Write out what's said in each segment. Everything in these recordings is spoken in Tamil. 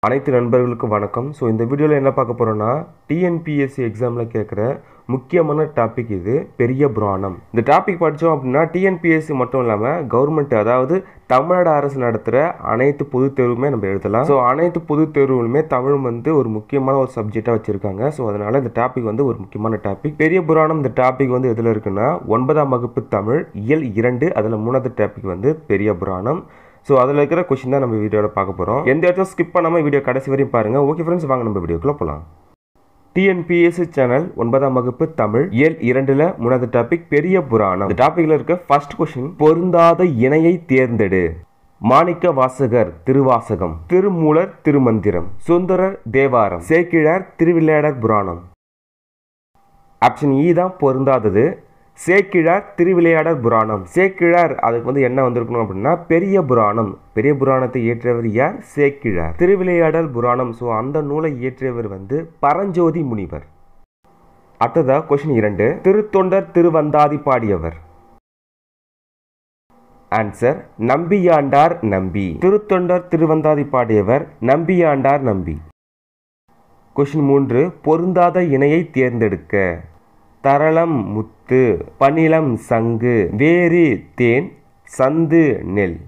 அனைத்து நண்பர்களுக்கும் வணக்கம் ஸோ இந்த வீடியோவில் என்ன பார்க்க போகிறோன்னா டிஎன்பிஎஸ்சி எக்ஸாமில் கேட்குற முக்கியமான டாபிக் இது பெரிய புராணம் இந்த டாபிக் படித்தோம் அப்படின்னா டிஎன்பிஎஸ்சி மட்டும் இல்லாமல் கவர்மெண்ட் அதாவது தமிழ்நாடு அரசு நடத்துகிற அனைத்து பொதுத் தேர்வுமே நம்ம எழுதலாம் ஸோ அனைத்து பொதுத் தேர்வுகளுமே தமிழ் வந்து ஒரு முக்கியமான ஒரு சப்ஜெக்டாக வச்சுருக்காங்க ஸோ அதனால் இந்த டாபிக் வந்து ஒரு முக்கியமான டாபிக் பெரிய புராணம் இந்த டாபிக் வந்து எதில் இருக்குன்னா ஒன்பதாம் வகுப்பு தமிழ் இயல் இரண்டு அதில் மூணாவது டாபிக் வந்து பெரிய புராணம் ஸோ அதில் இருக்கிற கொஷின் தான் நம்ம வீடியோவில் பார்க்க போகிறோம் எந்த இடத்துல ஸ்கிப் பண்ணாமல் வீடியோ கடைசி வரையும் பாருங்கள் ஓகே ஃப்ரெண்ட்ஸ் வாங்க நம்ம வீடியோக்குள்ளே போகலாம் டிஎன்பிஎஸ்சி சேனல் ஒன்பதாம் வகுப்பு தமிழ் இயல் இரண்டுல மூணாவது டாபிக் பெரிய புராணம் இந்த டாபிக்ல இருக்க ஃபர்ஸ்ட் கொஸ்டின் பொருந்தாத இணையை தேர்ந்தெடு மாணிக்க வாசகர் திருவாசகம் திருமூலர் திருமந்திரம் சுந்தரர் தேவாரம் சேக்கிழார் திருவிளையாடர் புராணம் ஆப்ஷன் இ தான் பொருந்தாதது சேக்கிழார் திருவிளையாடர் புராணம் சேக்கிழார் அதுக்கு வந்து என்ன வந்திருக்கணும் அப்படின்னா பெரிய புராணம் பெரிய புராணத்தை இயற்றியவர் யார் சேக்கிழார் திருவிளையாடல் புராணம் ஸோ அந்த நூலை இயற்றியவர் வந்து பரஞ்சோதி முனிவர் அடுத்ததா கொஸ்டின் இரண்டு திருத்தொண்டர் திருவந்தாதி பாடியவர் ஆன்சர் நம்பியாண்டார் நம்பி திருத்தொண்டர் திருவந்தாதி பாடியவர் நம்பியாண்டார் நம்பி கொஸ்டின் மூன்று பொருந்தாத இணையை தேர்ந்தெடுக்க தரளம் முத்து பனிலம் சங்கு வேரி தேன் சந்து நெல்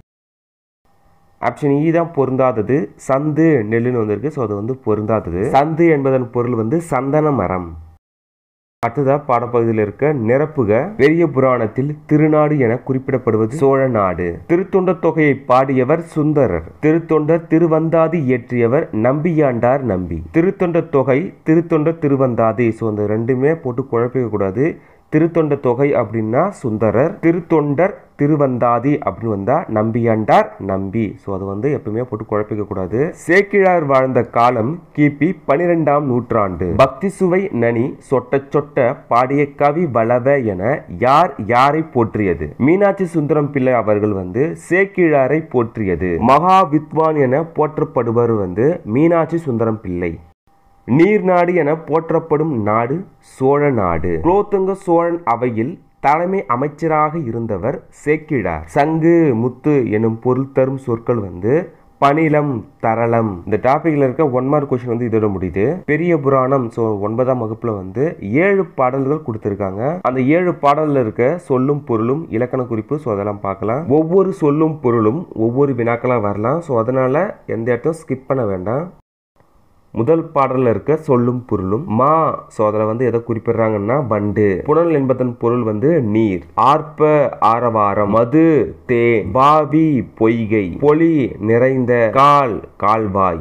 ஆப்ஷன் இ தான் பொருந்தாதது சந்து நெல்லுன்னு வந்திருக்கு ஸோ அது வந்து பொருந்தாதது சந்து என்பதன் பொருள் வந்து சந்தன மரம் அடுத்ததா பாடப்பகுதியில் இருக்க நிரப்புக பெரிய புராணத்தில் திருநாடு என குறிப்பிடப்படுவது சோழ நாடு திருத்தொண்ட தொகையை பாடியவர் சுந்தரர் திருத்தொண்ட திருவந்தாதி இயற்றியவர் நம்பியாண்டார் நம்பி திருத்தொண்ட தொகை திருத்தொண்ட திருவந்தாதி ஸோ அந்த ரெண்டுமே போட்டு குழப்பிக்க கூடாது திருத்தொண்ட தொகை அப்படின்னா சுந்தரர் திருத்தொண்டர் திருவந்தாதி அப்படின்னு வந்தா நம்பியாண்டார் நம்பி ஸோ அது வந்து எப்பவுமே போட்டு குழப்பிக்க கூடாது சேக்கிழார் வாழ்ந்த காலம் கிபி பனிரெண்டாம் நூற்றாண்டு பக்தி சுவை நனி சொட்ட சொட்ட பாடிய கவி வளவ என யார் யாரை போற்றியது மீனாட்சி சுந்தரம் பிள்ளை அவர்கள் வந்து சேக்கிழாரை போற்றியது மகா வித்வான் என போற்றப்படுவர் வந்து மீனாட்சி சுந்தரம் பிள்ளை நீர்நாடு என போற்றப்படும் நாடு சோழ நாடு குலோத்துங்க சோழன் அவையில் தலைமை அமைச்சராக இருந்தவர் சேக்கிழார் சங்கு முத்து எனும் பொருள் தரும் சொற்கள் வந்து பனிலம் தரளம் இந்த டாபிக்ல இருக்க ஒன் மார்க் கொஸ்டின் வந்து இதோட முடியுது பெரிய புராணம் ஸோ ஒன்பதாம் வகுப்புல வந்து ஏழு பாடல்கள் கொடுத்துருக்காங்க அந்த ஏழு பாடல்ல இருக்க சொல்லும் பொருளும் இலக்கண குறிப்பு ஸோ அதெல்லாம் பார்க்கலாம் ஒவ்வொரு சொல்லும் பொருளும் ஒவ்வொரு வினாக்களாக வரலாம் ஸோ அதனால எந்த இடத்தையும் ஸ்கிப் பண்ண வேண்டாம் முதல் பாடல்ல இருக்க சொல்லும் பொருளும் மா ஸோ அதில் வந்து எதை குறிப்பிடுறாங்கன்னா வண்டு புனல் என்பதன் பொருள் வந்து நீர் ஆர்ப்ப ஆரவாரம் மது தே பாவி பொய்கை பொலி நிறைந்த கால் கால்வாய்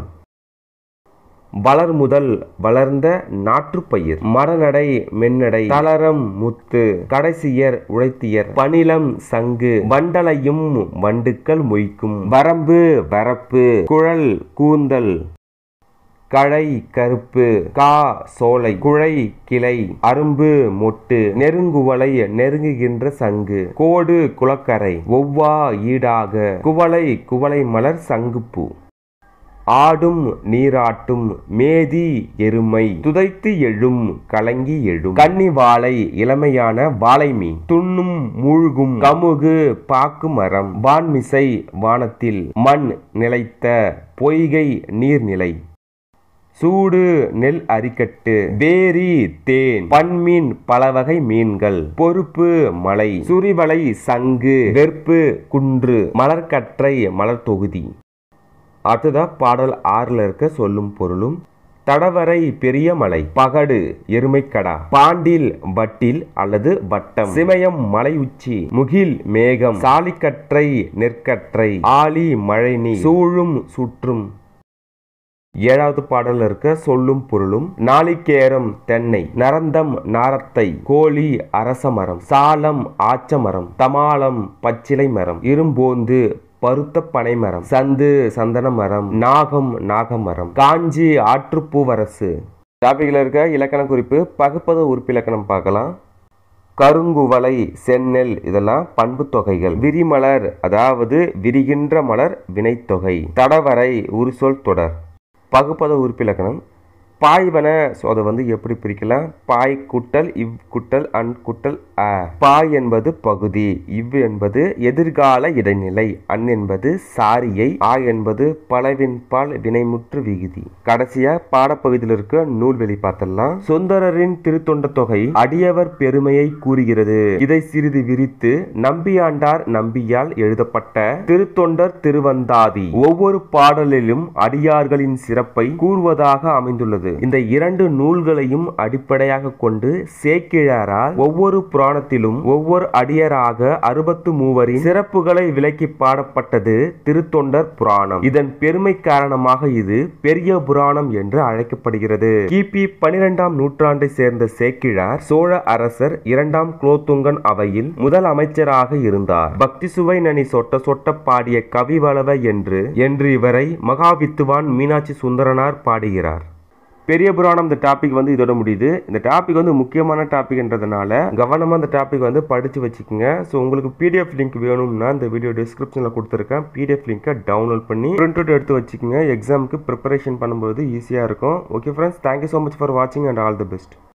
வளர் முதல் வளர்ந்த நாற்றுப்பயிர் மடநடை மென்னடை தளரம் முத்து கடைசியர் உழைத்தியர் பனிலம் சங்கு வண்டலையும் வண்டுக்கள் மொய்க்கும் வரம்பு வரப்பு குழல் கூந்தல் களை கருப்பு கா சோலை குழை கிளை அரும்பு மொட்டு நெருங்குவலை நெருங்குகின்ற சங்கு கோடு குளக்கரை ஒவ்வா ஈடாக குவளை குவளை மலர் சங்குப்பூ ஆடும் நீராட்டும் மேதி எருமை துதைத்து எழும் கலங்கி எழும் கன்னி வாழை இளமையான வாழை மீன் துண்ணும் மூழ்கும் கமுகு பாக்கு மரம் வான்மிசை வானத்தில் மண் நிலைத்த பொய்கை நீர்நிலை சூடு நெல் அரிக்கட்டு வேரி தேன் பன்மீன் பல வகை மீன்கள் பொறுப்பு மலை சுரிவலை சங்கு வெற்பு குன்று மலர்கற்றை மலர் தொகுதி அடுத்ததா பாடல் ஆறுல இருக்க சொல்லும் பொருளும் தடவரை பெரிய மலை பகடு எருமைக்கடா பாண்டில் வட்டில் அல்லது வட்டம் சிமயம் மலை உச்சி முகில் மேகம் சாலிக்கற்றை நெற்கற்றை ஆலி மழைநீ சூழும் சுற்றும் ஏழாவது பாடல்ல இருக்க சொல்லும் பொருளும் நாளிகேரம் தென்னை நரந்தம் நாரத்தை கோழி அரசமரம் சாலம் ஆச்சமரம் தமாலம் பச்சிலை மரம் இரும்போந்து பருத்த பனை மரம் சந்து சந்தன மரம் நாகம் நாகமரம் காஞ்சி ஆற்றுப்பூவரசு டாபிக்ல இருக்க இலக்கண குறிப்பு பகுப்பத உறுப்பிலக்கணம் பார்க்கலாம் கருங்குவளை செந்நெல் இதெல்லாம் பண்பு தொகைகள் விரிமலர் அதாவது விரிகின்ற மலர் வினைத்தொகை தடவரை உருசொல் தொடர் பகுப்பத உறுப்பிலக்கணம் பாய்வன ஸோ அதை வந்து எப்படி பிரிக்கலாம் பாய் குட்டல் இவ் குட்டல் அன் குட்டல் அ பாய் என்பது பகுதி இவ் என்பது எதிர்கால இடைநிலை அன் என்பது சாரியை ஆ என்பது பலவின் பால் வினைமுற்று விகுதி கடைசியா பாடப்பகுதியில் இருக்க நூல்வெளி பார்த்தலாம் சுந்தரரின் திருத்தொண்ட தொகை அடியவர் பெருமையை கூறுகிறது இதை சிறிது விரித்து நம்பியாண்டார் நம்பியால் எழுதப்பட்ட திருத்தொண்டர் திருவந்தாதி ஒவ்வொரு பாடலிலும் அடியார்களின் சிறப்பை கூறுவதாக அமைந்துள்ளது இந்த இரண்டு நூல்களையும் அடிப்படையாக கொண்டு சேக்கிழாரால் ஒவ்வொரு புராணத்திலும் ஒவ்வொரு அடியராக அறுபத்து மூவரின் சிறப்புகளை விளக்கி பாடப்பட்டது திருத்தொண்டர் புராணம் இதன் பெருமை காரணமாக இது பெரிய புராணம் என்று அழைக்கப்படுகிறது கிபி பனிரெண்டாம் நூற்றாண்டை சேர்ந்த சேக்கிழார் சோழ அரசர் இரண்டாம் குலோத்துங்கன் அவையில் முதல் அமைச்சராக இருந்தார் பக்தி சுவை நனி சொட்ட சொட்ட பாடிய கவிவளவ என்று என்று இவரை மகாவித்துவான் மீனாட்சி சுந்தரனார் பாடுகிறார் பெரிய புராணம் இந்த டாபிக் வந்து இதோட முடியுது இந்த டாபிக் வந்து முக்கியமான டாபிக்ன்றதுனால கவனமாக இந்த டாபிக் வந்து படித்து வச்சுக்கோங்க ஸோ உங்களுக்கு பிடிஎஃப் லிங்க் வேணும்னா இந்த வீடியோ டிஸ்கிரிப்ஷனில் கொடுத்துருக்கேன் பிடிஎஃப் லிங்கை டவுன்லோட் பண்ணி பிரிண்ட் அவுட் எடுத்து வச்சுக்கோங்க எக்ஸாமுக்கு ப்ரிப்பரேஷன் பண்ணும்போது ஈஸியாக இருக்கும் okay friends thank you so much for வாட்சிங் அண்ட் ஆல் தி பெஸ்ட்